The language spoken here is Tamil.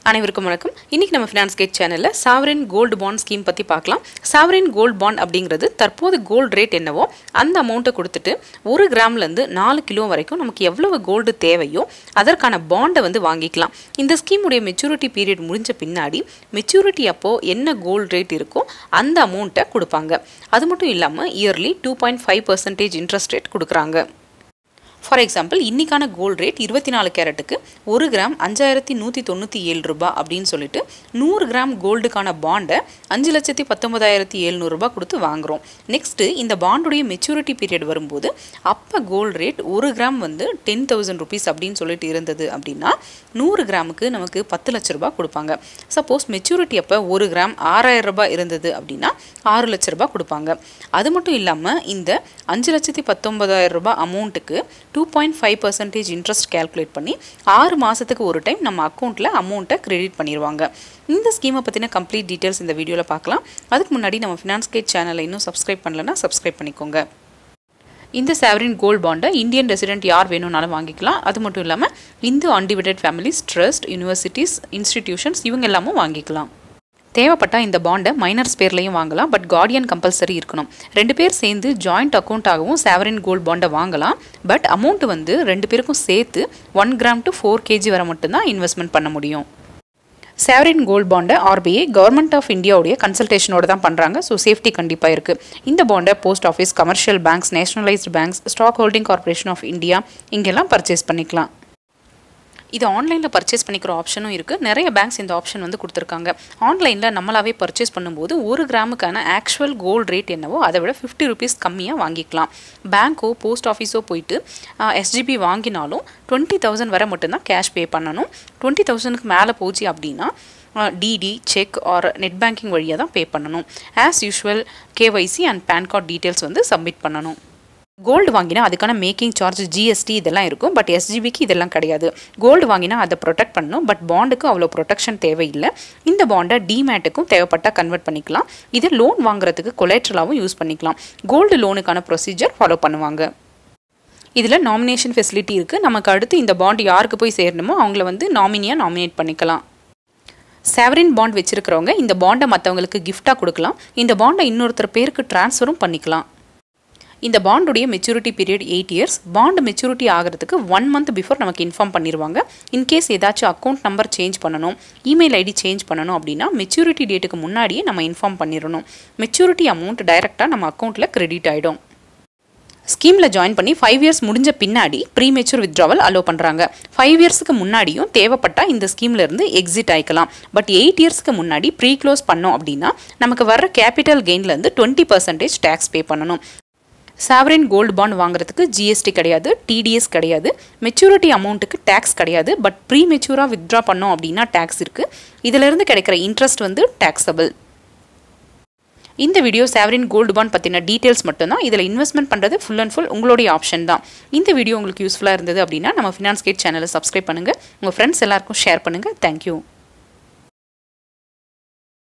அனைவருக்கும் வணக்கம் இன்னைக்கு நம்ம ஃபினான்ஸ் கேட் சேனலில் சாவரின் கோல்டு பாண்ட் ஸ்கீம் பற்றி பார்க்கலாம் சாவரின் கோல்டு பாண்ட் அப்படிங்கிறது தற்போது கோல்டு ரேட் என்னவோ அந்த அமௌண்ட்டை கொடுத்துட்டு ஒரு கிராம்லேருந்து நாலு கிலோ வரைக்கும் நமக்கு எவ்வளவு கோல்டு தேவையோ அதற்கான பாண்டை வந்து வாங்கிக்கலாம் இந்த ஸ்கீமுடைய மெச்சூரிட்டி பீரியட் முடிஞ்ச பின்னாடி மெச்சூரிட்டி அப்போது என்ன கோல்டு ரேட் இருக்கோ அந்த அமௌண்ட்டை கொடுப்பாங்க அது மட்டும் இல்லாமல் yearly two point five percentage interest rate கொடுக்குறாங்க ஃபார் எக்ஸாம்பிள் இன்றைக்கான கோல்ட் ரேட் இருபத்தி நாலு கேரட்டுக்கு ஒரு கிராம் அஞ்சாயிரத்தி நூற்றி தொண்ணூற்றி ஏழு ரூபாய் அப்படின்னு சொல்லிட்டு நூறு கிராம் கோல்டுக்கான பாண்டை அஞ்சு லட்சத்தி பத்தொன்பதாயிரத்தி எழுநூறுபா கொடுத்து வாங்குகிறோம் நெக்ஸ்ட்டு இந்த பாண்டுடைய மெச்சூரிட்டி பீரியட் வரும்போது அப்போ கோல்டு ரேட் ஒரு கிராம் வந்து டென் தௌசண்ட் ருபீஸ் அப்படின்னு சொல்லிட்டு இருந்தது அப்படின்னா நூறு கிராமுக்கு நமக்கு பத்து லட்ச ரூபாய் கொடுப்பாங்க சப்போஸ் மெச்சூரிட்டி அப்போ ஒரு கிராம் ஆறாயிரம் ரூபாய் இருந்தது அப்படின்னா ஆறு லட்ச ரூபாய் கொடுப்பாங்க அது மட்டும் இல்லாமல் இந்த அஞ்சு லட்சத்தி பத்தொன்பதாயிரம் ரூபாய் அமௌண்ட்டுக்கு two point five percentage interest calculate பண்ணி ஆறு மாதத்துக்கு ஒரு டைம் நம்ம அக்கௌண்ட்டில் அமௌண்ட்டை கிரெடிட் பண்ணிடுவாங்க இந்த ஸ்கீமை பற்றின கம்ப்ளீட் டீட்டெயில்ஸ் இந்த வீடியோவில் பார்க்கலாம் அதுக்கு முன்னாடி நம்ம ஃபினான்ஸ் கேட் சேனலை இன்னும் சப்ஸ்கிரைப் பண்ணலன்னா சப்ஸ்கிரைப் பண்ணிக்கோங்க இந்த சாவரின் கோல்ட் பாண்டை இந்தியன் ரெசிடென்ட் யார் வேணும்னாலும் வாங்கிக்கலாம் அது மட்டும் இல்லாமல் Hindu undivided families trust universities institutions இவங்க எல்லாமும் வாங்கிக்கலாம் தேவைப்பட்டால் இந்த பாண்டை மைனர்ஸ் பேர்லையும் வாங்கலாம் பட் கார்டியன் கம்பல்சரி இருக்கணும் ரெண்டு பேர் சேர்ந்து ஜாயிண்ட் அக்கௌண்ட்டாகவும் சாவரின் கோல்ட் பாண்டை வாங்கலாம் பட் அமௌண்ட் வந்து ரெண்டு பேருக்கும் சேர்த்து one gram to four KG வரை மட்டும்தான் இன்வெஸ்ட்மெண்ட் பண்ண முடியும் சேவரின் கோல்ட் பாண்டை ஆர்பிஐ கவர்மெண்ட் ஆஃப் இந்தியாவுடைய கன்சல்டேஷனோட தான் பண்ணுறாங்க ஸோ சேஃப்டி கண்டிப்பாக இருக்குது இந்த பாண்டை post office commercial banks nationalised banks stock holding corporation of India இங்கெல்லாம் பர்ச்சேஸ் பண்ணிக்கலாம் இது ஆன்லைனில் பர்ச்சேஸ் பண்ணிக்கிற ஆப்ஷனும் இருக்குது நிறைய பேங்க்ஸ் இந்த ஆப்ஷன் வந்து கொடுத்துருக்காங்க ஆன்லைனில் நம்மளாவே பர்ச்சேஸ் பண்ணும்போது ஒரு கிராமுக்கான ஆக்சுவல் கோல்டு ரேட் என்னவோ அதை விட ஃபிஃப்டி ருபீஸ் கம்மியாக வாங்கிக்கலாம் பேங்க்கோ போஸ்ட் ஆஃபீஸோ போயிட்டு எஸ்ஜிபி வாங்கினாலும் டுவெண்ட்டி தௌசண்ட் வரை மட்டும்தான் கேஷ் பே பண்ணணும் டுவெண்ட்டி தௌசண்ட்க்கு மேலே போச்சு அப்படின்னா DD cheque or net banking வழியாக தான் பே பண்ணணும் as usual KYC and PAN card details வந்து சப்மிட் பண்ணணும் கோல்டு வாங்கினா அதுக்கான மேக்கிங் சார்ஜ் ஜிஎஸ்டி இதெல்லாம் இருக்கும் பட் எஸ்ஜிபிக்கு இதெல்லாம் கிடையாது கோல்டு வாங்கினா அதை ப்ரொடெக்ட் பண்ணணும் பட் பாண்டுக்கு அவ்வளோ ப்ரொடெக்ஷன் தேவையில்லை இந்த பாண்டை டிமேட்டுக்கும் தேவைப்பட்டால் கன்வெர்ட் பண்ணிக்கலாம் இது லோன் வாங்குறதுக்கு கொலேட்ரலாகவும் யூஸ் பண்ணிக்கலாம் கோல்டு லோனுக்கான ப்ரொசீஜர் ஃபாலோ பண்ணுவாங்க இதில் நாமினேஷன் ஃபெசிலிட்டி இருக்குது நமக்கு அடுத்து இந்த பாண்ட் யாருக்கு போய் சேரணுமோ அவங்கள வந்து நாமினியாக நாமினேட் பண்ணிக்கலாம் சேவரின் பாண்ட் வச்சுருக்கிறவங்க இந்த பாண்டை மற்றவங்களுக்கு கிஃப்டாக கொடுக்கலாம் இந்த பாண்டை இன்னொருத்தர் பேருக்கு ட்ரான்ஸ்ஃபரும் பண்ணிக்கலாம் இந்த பாண்டுடைய maturity period eight years bond maturity ஆகிறதுக்கு ஒன் மந்த் பிஃபோர் நமக்கு இன்ஃபார்ம் பண்ணிடுவாங்க இன்கேஸ் ஏதாச்சும் அக்கௌண்ட் நம்பர் சேஞ்ச் பண்ணணும் இமெயில் ஐடி சேஞ்ச் பண்ணணும் அப்படின்னா மெச்சூரிட்டி டேட்டுக்கு முன்னாடியே நம்ம இன்ஃபார்ம் பண்ணிடணும் மெச்சூரிட்டி அமௌண்ட் டைரெக்டாக நம்ம அக்கௌண்ட்டில் கிரெடிட் ஆகிடும் ஸ்கீமில் ஜாயின் பண்ணி ஃபைவ் இயர்ஸ் முடிஞ்ச பின்னாடி ப்ரீ மெச்சூர் வித்ட்ராவல் அலோவ் பண்ணுறாங்க ஃபைவ் இயர்ஸ்க்கு முன்னாடியும் தேவைப்பட்டால் இந்த ஸ்கீம்லேருந்து எக்ஸிட் ஆகிக்கலாம் பட் எயிட் இயர்ஸ்க்கு முன்னாடி ப்ரீ க்ளோஸ் பண்ணோம் அப்படின்னா நமக்கு வர கேபிட்டல் கெயின்லேருந்து டுவெண்ட்டி பர்சன்டேஜ் டேக்ஸ் பே பண்ணணும் சாவரின் கோல்டு பாண்ட் வாங்குறதுக்கு ஜிஎஸ்டி கிடையாது டிடிஎஸ் கிடையாது மெச்சூரிட்டி அமௌண்ட்டுக்கு டேக்ஸ் கிடையாது பட் ப்ரீ மெச்சூராக வித்ட்ரா பண்ணோம் அப்படின்னா டேக்ஸ் இருக்குது இதிலிருந்து கிடைக்கிற இன்ட்ரெஸ்ட் வந்து டேக்ஸபிள் இந்த வீடியோ சாவரின் கோல்டு பாண்ட் பற்றின டீட்டெயில்ஸ் மட்டும்தான் இதில் இன்வெஸ்ட்மெண்ட் பண்ணுறது ஃபுல் அண்ட் ஃபுல் உங்களுடைய ஆப்ஷன் தான் இந்த வீடியோ உங்களுக்கு யூஸ்ஃபுல்லாக இருந்தது அப்படின்னா நம்ம ஃபினான்ஸ் கேட் சேனலை சப்ஸ்கிரைப் பண்ணுங்கள் உங்கள் ஃப்ரெண்ட்ஸ் எல்லாருக்கும் ஷேர் பண்ணுங்கள் தேங்க்யூ